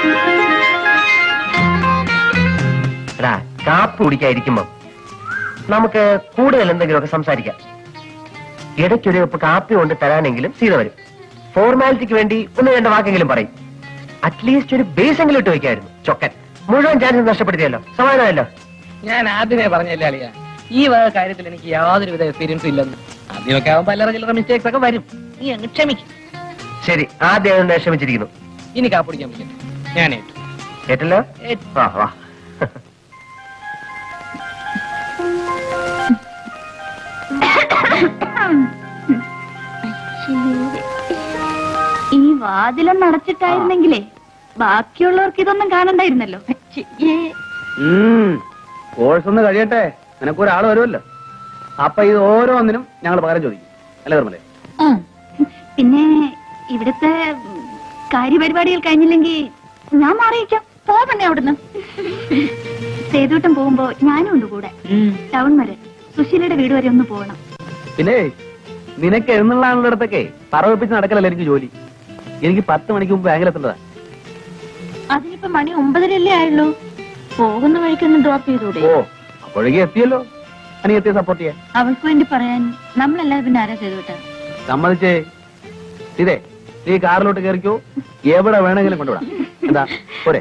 എടാ കാപ്പ് കുടിക്കാതിരിക്കുമ്പോ നമുക്ക് കൂടുതൽ എന്തെങ്കിലുമൊക്കെ സംസാരിക്കാം ഇടയ്ക്കൊരു കപ്പ് കാപ്പി കൊണ്ട് തരാനെങ്കിലും സീത വരും ഫോർമാലിറ്റിക്ക് വേണ്ടി ഒന്ന് രണ്ട് വാക്കെങ്കിലും പറയും അറ്റ്ലീസ്റ്റ് ഒരു ബേസ് എങ്കിലും ഇട്ട് വെക്കായിരുന്നു ചൊക്കൻ മുഴുവൻ ചാൻസ് നഷ്ടപ്പെടുത്തിയല്ലോ സമാധാനമല്ലോ ഞാൻ ആദ്യമേ പറഞ്ഞല്ലേ അളിയ ഈ വക കാര്യത്തിൽ എനിക്ക് യാതൊരുവിധ എക്സ്പീരിയൻസും ഇല്ലെന്ന് ആദ്യമൊക്കെ ആവുമ്പോ അല്ലറ ചില്ലറ മിസ്റ്റേക്സ് ഒക്കെ വരും നീ അങ്ങ് ക്ഷമിക്കും ശരി ആദ്യം അതുകൊണ്ട് ക്ഷമിച്ചിരിക്കുന്നു ഇനി കാപ്പിടിക്കാൻ പറ്റില്ല ഞാനേ കേട്ടല്ലോ വാ വാ ഈ വാതിലൊന്നും അടച്ചിട്ടായിരുന്നെങ്കിലേ ബാക്കിയുള്ളവർക്ക് ഇതൊന്നും കാണണ്ടായിരുന്നല്ലോ ഛിയേ. കോഴ്സ് ഒന്ന് കഴിയട്ടെ നിനക്ക് ഒരാൾ വരുമല്ലോ അപ്പൊ ഇത് ഓരോന്നിനും ഞങ്ങൾ പകരം ചോദിക്കും അല്ലേ നിർമ്മലേ ഉം. പിന്നെ ഇവിടുത്തെ ഉം, കാര്യപരിപാടികൾ കഴിഞ്ഞില്ലെങ്കിൽ ഞാൻ മാറിയിക്കാം പോവണേ അവിടുന്ന് സേതൂട്ടം പോകുമ്പോ ഞാനും ഉണ്ട് കൂടെ ടൗൺ വരെ സുശീലയുടെ വീട് വരെ ഒന്ന് പോകണം പിന്നെ നിനക്ക് എഴുന്നള്ളാനുള്ളിടത്തൊക്കെ തറവെപ്പിച്ച് നടക്കലല്ല എനിക്ക് ജോലി എനിക്ക് പത്ത് മണിക്ക് മുമ്പ് ബാങ്കിലെത്തേണ്ടതാ അതിനിപ്പോ മണി ഒമ്പതരല്ലേ ആയുള്ളൂ പോകുന്ന വഴിക്കൊന്ന് ഡ്രോപ്പ് ചെയ്തൂടെ ഓ അപ്പോഴേക്ക് എത്തിയല്ലോ അനിയത്തിയെ സപ്പോർട്ട് ചെയ്യാൻ അവൾക്ക് വേണ്ടി പറയാൻ നമ്മളല്ലാതെ പിന്നെ ആരാ ചെയ്തോട്ടെ സമ്മതിച്ചേ ഇതേ നീ കാറിലോട്ട് കയറിക്കോ എവിടെ വേണമെങ്കിലും കൊണ്ടുവിടാം എന്താ പോരെ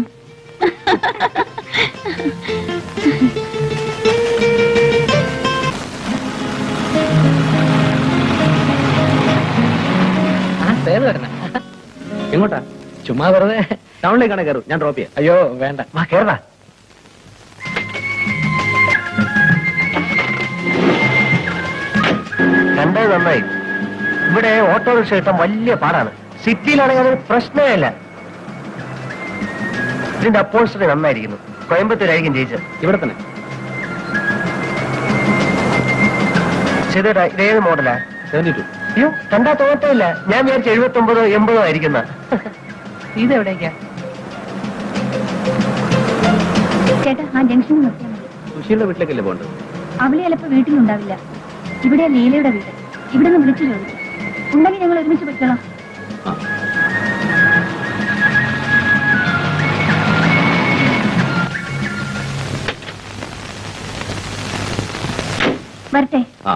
ആ സേവ് വരണ എങ്ങോട്ടാ ചുമ്മാ വെറുതെ ടൗണിലേക്കാണ് കയറും ഞാൻ ഡ്രോപ്പ് ചെയ്യാം അയ്യോ വേണ്ട വാ കേറടാ കണ്ടത് നന്നായി ഇവിടെ ഓട്ടോറിക്ഷ കിട്ടാൻ വലിയ പാടാണ് സിറ്റിയിലാണെങ്കിൽ അതൊരു പ്രശ്നമേ അല്ല ഇതിന്റെ അപ്പോസ്റ്ററി നന്നായിരിക്കുന്നു കോയമ്പത്തൂരായിരിക്കും ജയിച്ചത് ഇവിടെ തന്നെ ശരിടാ ഇതേത് മോഡലാ സെവന്റി ടു അയ്യോ കണ്ടാ തോന്നത്തില്ല ഞാൻ വിചാരിച്ചു എഴുപത്തി ഒമ്പതോ എൺപതോ ആയിരിക്കുന്ന ഇതെവിടേക്കാ ചേട്ടാ ആ ജംഗ്ഷനിൽ നിർത്തിയാൽ മതി സുശീലിന്റെ വീട്ടിലേക്കല്ലേ പോകേണ്ടത് അവള് ചിലപ്പോ വീട്ടിലുണ്ടാവില്ല ഇവിടെ ലീലയുടെ വീട് ഇവിടെ നിന്ന് വിളിച്ചു ചോദിക്കും ഉണ്ടെങ്കിൽ ഞങ്ങൾ ഒരുമിച്ച് പൊയ്ക്കോളാം ആ. വരട്ടെ ആ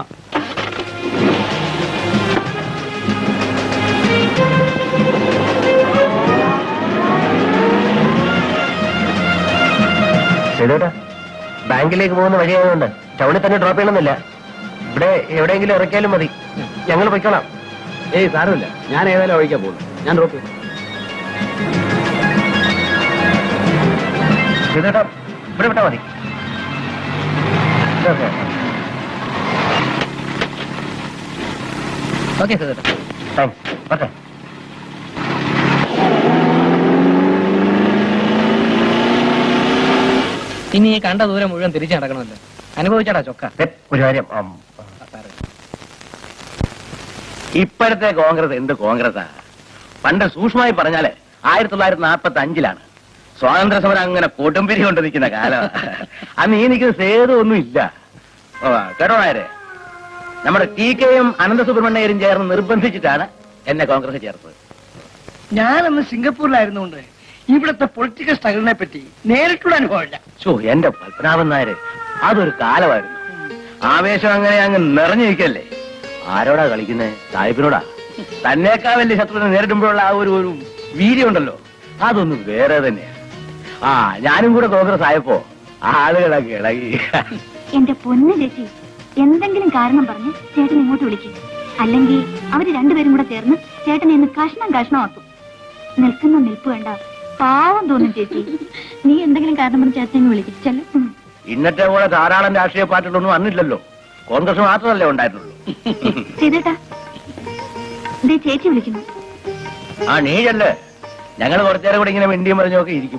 ശരിയോട്ടാ ബാങ്കിലേക്ക് പോകുന്ന വഴിയായതുകൊണ്ട് ടൗണിൽ തന്നെ ഡ്രോപ്പ് ചെയ്യണമെന്നില്ല ഇവിടെ എവിടെയെങ്കിലും ഇറക്കിയാലും മതി ഞങ്ങൾ പൊയ്ക്കോളാം ഏയ് സാരമില്ല ഞാൻ ഏതായാലും ഒഴിക്കാൻ പോകുന്നു ഞാൻ ഡ്രോപ്പ് ചെയ്യാം ശരിയോട്ടാ ഇവിടെ വിട്ടാ മതി ഓക്കെ ഓക്കെ സേതേട്ടാ താങ്ക്സ് ഓക്കെ ഇനി ഈ കണ്ട ദൂരം മുഴുവൻ തിരിച്ചു നടക്കണമല്ലോ അനുഭവിച്ചാടാ ചൊക്ക ഒരു കാര്യം ആം, ഇപ്പോഴത്തെ കോൺഗ്രസ് എന്ത് കോൺഗ്രസാ പണ്ട് സൂക്ഷ്മമായി പറഞ്ഞാല് ആയിരത്തി തൊള്ളായിരത്തി നാൽപ്പത്തി അഞ്ചിലാണ് സ്വാതന്ത്ര്യ സമരം അങ്ങനെ കൊടുമ്പിരി കൊണ്ട് നിൽക്കുന്ന കാലം അന്ന് ഈ നിൽക്കുന്ന സേതു ഒന്നും ഇല്ല ഓ, കേട്ടോ നായരെ നമ്മുടെ ടി കെയും അനന്തസുബ്രഹ്മണ്യരും ചേർന്ന് നിർബന്ധിച്ചിട്ടാണ് എന്നെ കോൺഗ്രസ് ചേർത്തത് ഞാനന്ന് സിംഗപ്പൂരിലായിരുന്നുകൊണ്ട് ഇവിടുത്തെ പൊളിറ്റിക്കൽ സ്ട്രഗിളിനെ പറ്റി നേരിട്ടുള്ള അനുഭവമില്ല ചോ എന്റെ പത്മനാഭൻ നായര് അതൊരു കാലമായിരുന്നു ആവേശം അങ്ങനെ അങ്ങ് നിറഞ്ഞു നിൽക്കല്ലേ ആരോടാ കളിക്കുന്നേ സാഹിബിനോടാ തന്നേക്കാ വലിയ ശത്രുവിനെ നേരിടുമ്പോഴുള്ള ആ ഒരു ഒരു വീര്യമുണ്ടല്ലോ അതൊന്നും വേറെ തന്നെയാ ആ ഞാനും കൂടെ കോൺഗ്രസ് ആയപ്പോ ആളുകളൊക്കെ ഇളകി എന്റെ പൊന്ന് ചേച്ചി എന്തെങ്കിലും കാരണം പറഞ്ഞ് ചേട്ടൻ ഇങ്ങോട്ട് വിളിക്കും അല്ലെങ്കിൽ അവര് രണ്ടുപേരും കൂടെ ചേർന്ന് ചേട്ടനെ ഇന്ന് കഷ്ണം കഷ്ണമാക്കും നിൽക്കുന്ന നിൽപ്പ് വേണ്ട പാവം തോന്നും ചേച്ചി നീ എന്തെങ്കിലും കാരണം പറഞ്ഞ് ചേട്ടനെ വിളിക്കും ചെല്ലും ഇന്നത്തെ പോലെ ധാരാളം രാഷ്ട്രീയ പാർട്ടികളൊന്നും അന്നില്ലല്ലോ കോൺഗ്രസ് മാത്രമല്ലേ ഉണ്ടായിരുന്നുള്ളൂ ചെയ്തേട്ടാ ദേ ചേച്ചി വിളിക്കുന്നു ആ നീയല്ലേ ഞങ്ങൾ കുറച്ചേരം കൂടെ ഇങ്ങനെ മിണ്ടിയും പറഞ്ഞൊക്കെ ഇരിക്കും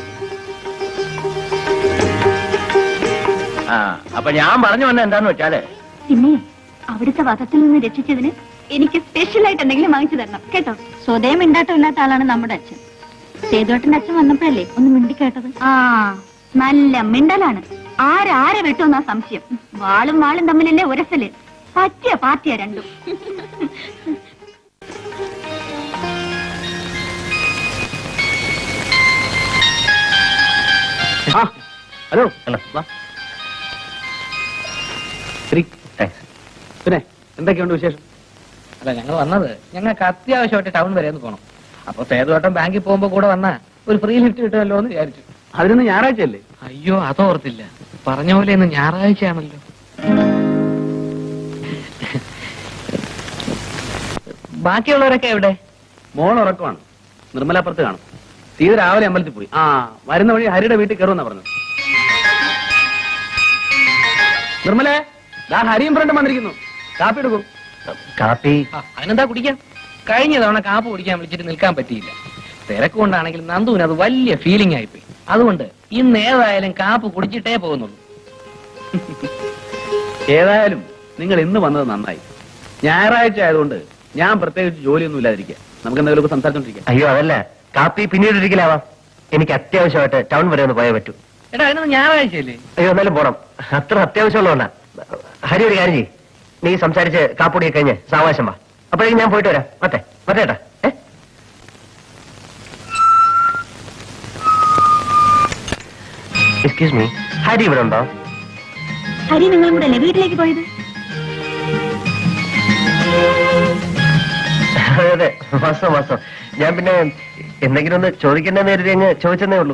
ആ അപ്പൊ ഞാൻ പറഞ്ഞു വന്ന എന്താന്ന് വെച്ചാല് പിന്നെ അവിടുത്തെ വധത്തിൽ നിന്ന് രക്ഷിച്ചതിന് എനിക്ക് സ്പെഷ്യൽ ആയിട്ട് എന്തെങ്കിലും വാങ്ങിച്ചു തരണം കേട്ടോ സ്വതയം മിണ്ടാട്ടം ഇല്ലാത്ത ആളാണ് നമ്മുടെ അച്ഛൻ സേതുവേട്ടന്റെ അച്ഛൻ വന്നപ്പോഴല്ലേ ഒന്ന് മിണ്ടി കേട്ടത് ആ നല്ല മിണ്ടലാണ് ആരാരെ വെട്ടുമെന്നാ സംശയം വാളും വാളും തമ്മിലല്ലേ ഉരസല് പറ്റിയ പാർട്ടിയാ രണ്ടും ആ ഹലോ ഹലോ വാ ഇരി. താങ്ക്സ് പിന്നെ എന്തൊക്കെയുണ്ട് വിശേഷം അല്ല ഞങ്ങൾ വന്നത് ഞങ്ങൾക്ക് അത്യാവശ്യമായിട്ട് ടൗൺ വരെ ഒന്ന് പോകണം അപ്പൊ സേതുവട്ടം ബാങ്കിൽ പോകുമ്പോ കൂടെ വന്നാ ഒരു ഫ്രീ ലിഫ്റ്റ് കിട്ടുമല്ലോ എന്ന് വിചാരിച്ചു അതിനൊന്ന് ഞായറാഴ്ചയല്ലേ അയ്യോ അതോർത്തില്ല പറഞ്ഞ പോലെ ഇന്ന് ഞായറാഴ്ചയാണല്ലോ ബാക്കിയുള്ളവരൊക്കെ എവിടെ മോൾ ഉറക്കമാണ് നിർമ്മലാപ്പുറത്ത് കാണും സീത രാവിലെ അമ്പലത്തിൽ പോയി ആ വരുന്ന വഴി ഹരിയുടെ വീട്ടിൽ കയറുമെന്നാ പറഞ്ഞു നിർമ്മലേ ദാ ഹരിയും ഫ്രണ്ടും വന്നിരിക്കുന്നു കാപ്പി എടുക്കും കാപ്പി ആ, അതിനെന്താ കുടിക്കാം കഴിഞ്ഞ തവണ കാപ്പ് കുടിക്കാൻ വിളിച്ചിട്ട് നിൽക്കാൻ പറ്റിയില്ല തിരക്ക് കൊണ്ടാണെങ്കിലും നന്ദുവിന് അത് വലിയ ഫീലിംഗ് ആയിപ്പോയി അതുകൊണ്ട് ഇന്ന് ഏതായാലും കാപ്പ് കുടിച്ചിട്ടേ പോകുന്നുള്ളൂ ഏതായാലും നിങ്ങൾ ഇന്ന് വന്നത് നന്നായി ഞായറാഴ്ച ആയതുകൊണ്ട് ഞാൻ പ്രത്യേകിച്ച് ജോലിയൊന്നും ഇല്ലാതിരിക്കുക നമുക്ക് എന്തെങ്കിലുമൊക്കെ സംസാരിച്ചോണ്ടിരിക്കാം അയ്യോ അതല്ല കാപ്പി പിന്നീട് ഒരിക്കലാവാം എനിക്ക് അത്യാവശ്യമായിട്ട് ടൗൺ വരെ ഒന്ന് പോയേ പറ്റൂ എടാ അതിനൊന്ന് ഞായറാഴ്ചയല്ലേ അയ്യോ എന്നാലും പോണം അത്ര അത്യാവശ്യമുള്ളതുകൊണ്ടാ ഹരി ഒരു കാര്യം ചെയ്യ് നീ സംസാരിച്ച് കാപ്പുടിയൊക്കെ കഴിഞ്ഞ് സാവകാശം വാ അപ്പോഴേക്കും ഞാൻ പോയിട്ട് വരാം മറ്റേ മറ്റേട്ടാ ഏ എക്സ്ക്യൂസ് മീ ഹരി ഇവിടെ ഉണ്ടോ ഹരി നിങ്ങളും കൂടെ അല്ലേ വീട്ടിലേക്ക് പോയത് അതെ അതെ വാസ്തവം വാസ്തവം ഞാൻ പിന്നെ എന്തെങ്കിലും ഒന്ന് ചോദിക്കണ്ടെന്ന് കരുതി അങ്ങ് ചോദിച്ചെന്നേ ഉള്ളൂ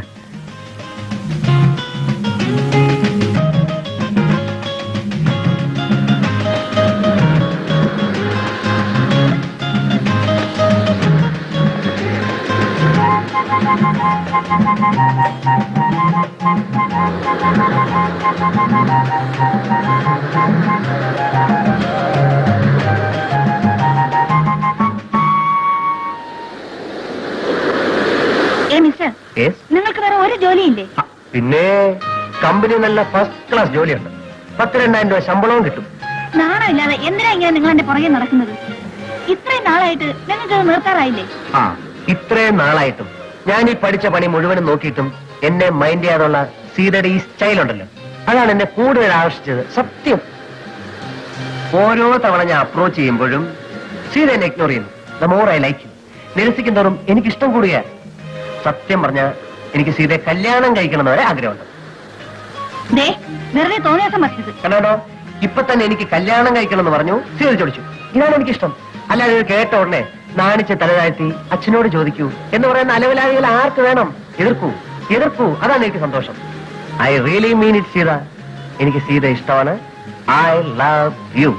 ഏ മിസ്റ്റർ യെസ് നിങ്ങൾക്ക് വേറെ ഒരു ജോലിയില്ലേ പിന്നെ കമ്പനി നല്ല ഫസ്റ്റ് ക്ലാസ് ജോലിയുണ്ട് പത്ത് രണ്ടായിരം രൂപ ശമ്പളവും കിട്ടും നാണമില്ലാതെ എന്തിനാ ഇങ്ങനെ നിങ്ങൾ എന്റെ പുറകെ നടക്കുന്നത് ഇത്രയും നാളായിട്ട് നിങ്ങൾക്ക് അത് നിർത്താറായില്ലേ ആ ഇത്രയും നാളായിട്ടും ഞാൻ ഈ പഠിച്ച പണി മുഴുവനും നോക്കിയിട്ടും എന്നെ മൈൻഡ് ചെയ്യാതുള്ള സീതയുടെ ഈ സ്റ്റൈൽ ഉണ്ടല്ലോ അതാണ് എന്നെ കൂടുതൽ ആകർഷിച്ചത് സത്യം ഓരോ തവണ ഞാൻ അപ്രോച്ച് ചെയ്യുമ്പോഴും സീത എന്നെ ഇഗ്നോർ ചെയ്യുന്നു ദ മോർ ഐ ലൈക്ക് നിരസിക്കും തോറും എനിക്ക് ഇഷ്ടം കൂടുക സത്യം പറഞ്ഞ എനിക്ക് സീതയെ കല്യാണം കഴിക്കണം വരെ ആഗ്രഹമുണ്ട് ദേ വെറുതെ തോന്നിയാസം പറ്റരുത് കണ്ടോ ഇപ്പൊ തന്നെ എനിക്ക് കല്യാണം കഴിക്കണം എന്ന് പറഞ്ഞു സീത ചോദിച്ചു ഇതാണ് എനിക്കിഷ്ടം അല്ലാതെ ഇത് കേട്ട ഉടനെ നാണിച്ച് തലതാഴ്ത്തി അച്ഛനോട് ചോദിക്കൂ എന്ന് പറയുന്ന അലവലാദികൾ ആർക്ക് വേണം എതിർക്കൂ എതിർക്കൂ അതാണ് എനിക്ക് സന്തോഷം I really mean it Seetha എനിക്ക് സീത ഇഷ്ടമാണ് ഐ ലവ് യു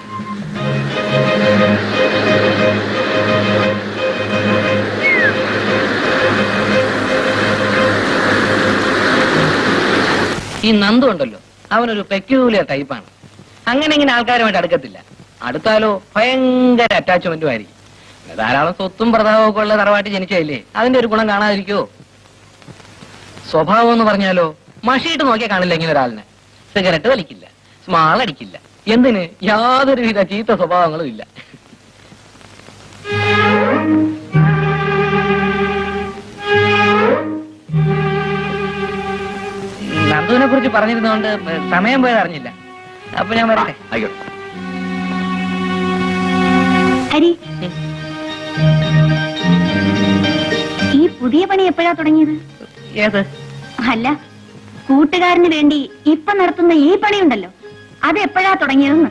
ഈ നന്ദു ഉണ്ടല്ലോ അവനൊരു പെക്യൂലിയർ ടൈപ്പാണ് അങ്ങനെ ഇങ്ങനെ ആൾക്കാരുമായിട്ട് അടുക്കത്തില്ല അടുത്താലോ ഭയങ്കര അറ്റാച്ച്മെന്റും ആയിരിക്കും പിന്നെ ധാരാളം സ്വത്തും പ്രതാപവും ഒക്കെ ഉള്ള തറവാട്ടി ജനിച്ചതല്ലേ അതിന്റെ ഒരു ഗുണം കാണാതിരിക്കോ സ്വഭാവം എന്ന് പറഞ്ഞാലോ മഷിയിട്ട് നോക്കിയാൽ കാണില്ല ഇങ്ങനെ ഒരാളിനെ സിഗരറ്റ് വലിക്കില്ല സ്മാൾ അടിക്കില്ല എന്തിന് യാതൊരുവിധ ചീത്ത സ്വഭാവങ്ങളും ഇല്ല നന്ദുവിനെ കുറിച്ച് പറഞ്ഞിരുന്നോണ്ട് സമയം പോയത് അറിഞ്ഞില്ല അപ്പൊ ഞാൻ വരട്ടെ ആയിക്കോട്ടെ ഹരി ഈ പുതിയ പണി എപ്പോഴാ തുടങ്ങിയത് ഏത് അല്ല കൂട്ടുകാരന് വേണ്ടി ഇപ്പൊ നടത്തുന്ന ഈ പണിയുണ്ടല്ലോ അത് എപ്പോഴാ തുടങ്ങിയതെന്ന്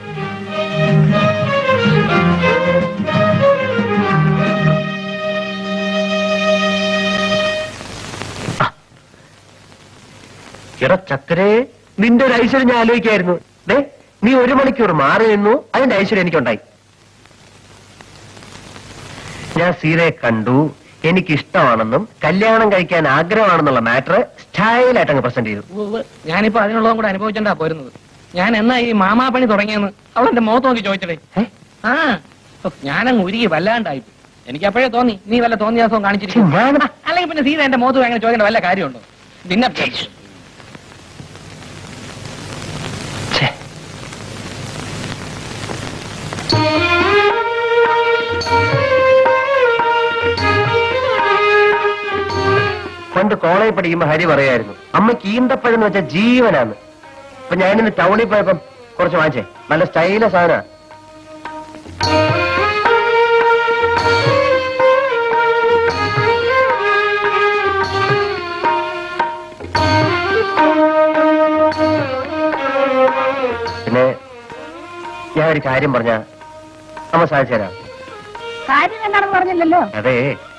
എടാ ചക്കരേ നിന്റെ ഒരു ഐശ്വര്യം ഞാൻ ആലോചിക്കായിരുന്നു ദേ നീ ഒരു മണിക്കൂർ മാറി നിന്നു അതിന്റെ ഐശ്വര്യം എനിക്കുണ്ടായി ഞാൻ സീതയെ കണ്ടു എനിക്ക് ഇഷ്ടമാണെന്നും കല്യാണം കഴിക്കാൻ ആഗ്രഹമാണെന്നുള്ള മാറ്റർ സ്റ്റൈലായിട്ട് അങ്ങ് പ്രസന്റ് ചെയ്തു ഉവ്വ്. ഞാനിപ്പോ അതിനുള്ളതും കൂടെ അനുഭവിച്ചോണ്ടാ പോരുന്നത് ഞാൻ എന്നാ ഈ മാമാ പണി തുടങ്ങിയെന്ന് അവൾ എന്റെ മുഖത്ത് നോക്കി ചോദിച്ചടേ ഏ? ആ ഓ, ഞാനങ്ങ് ഉരുകി വല്ലാണ്ടായി എനിക്ക് അപ്പോഴേ തോന്നി നീ വല്ല തോന്നിയാസവും കാണിച്ചിരിക്കും ഛെ, ഞാൻ- ആ, അല്ലെങ്കിൽ പിന്നെ സീത എന്റെ മുഖത്ത് അങ്ങനെ ചോദിക്കേണ്ട വല്ല കാര്യമുണ്ടോ പിന്നെ ഛെ. പണ്ട് കോളേജിൽ പഠിക്കുമ്പോ ഹരി പറയായിരുന്നു അമ്മയ്ക്ക് ഈന്തപ്പഴം എന്ന് വെച്ചാൽ ജീവനാണ് അപ്പൊ ഞാനിന്ന് ടൗണിൽ പോയപ്പം കുറച്ച് വാങ്ങിച്ചേ നല്ല സ്റ്റൈല സാധന ഞാൻ ഒരു കാര്യം പറഞ്ഞ അമ്മ സാധിച്ചു തരാം കാര്യം എന്താണെന്ന് പറഞ്ഞില്ലല്ലോ അതെ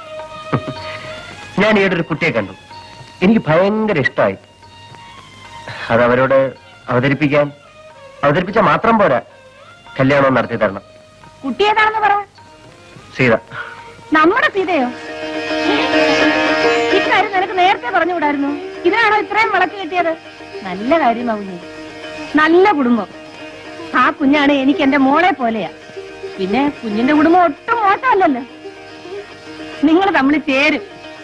ഞാൻ ഈയിടെ ഒരു കുട്ടിയെ കണ്ടു എനിക്ക് ഭയങ്കര ഇഷ്ടമായി അത് അവരോട് അവതരിപ്പിക്കാൻ അവതരിപ്പിച്ച മാത്രം പോരാ കല്യാണം നടത്തി തരണം കുട്ടി ഏതാണെന്ന് പറ സീത നമ്മുടെ സീതയോ ഇക്കാര്യം നിനക്ക് നേരത്തെ പറഞ്ഞുകൂടായിരുന്നു ഇതിനാണോ ഇത്രയും വിളക്ക് കിട്ടിയത് നല്ല കാര്യമാവുന്നു നല്ല കുടുംബം ആ കുഞ്ഞാണ് എനിക്ക് എന്റെ മോളെ പോലെയാ പിന്നെ കുഞ്ഞിന്റെ കുടുംബം ഒട്ടും മോശമല്ലല്ലോ നിങ്ങൾ തമ്മിൽ ചേരും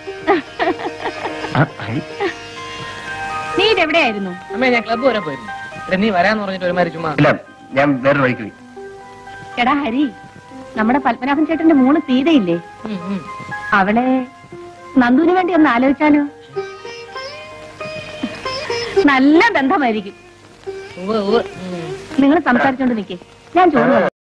ആ, ഐ, നീ ഇതെവിടെയായിരുന്നു അമ്മേ ഞാൻ ക്ലബ്ബ് വരെ പോയിരുന്നു എടാ, നീ വരാന്ന് പറഞ്ഞിട്ട് ഒരുമാതിരി ചുമ്മാ ഇല്ല ഞാൻ വേറെ വഴിക്ക് പോയി എടാ ഹരി നമ്മുടെ പത്മനാഭൻ ചേട്ടന്റെ മോള് സീതയില്ലേ ഉം, ഉം. അവളെ നന്ദുവിന് വേണ്ടി ഒന്ന് ആലോചിച്ചാലോ നല്ല ബന്ധമായിരിക്കും ഉവ്വ് ഉവ്വ്. ഉം. നിങ്ങൾ സംസാരിച്ചോണ്ട് നിൽക്കേ ഞാൻ ചോദിച്ചു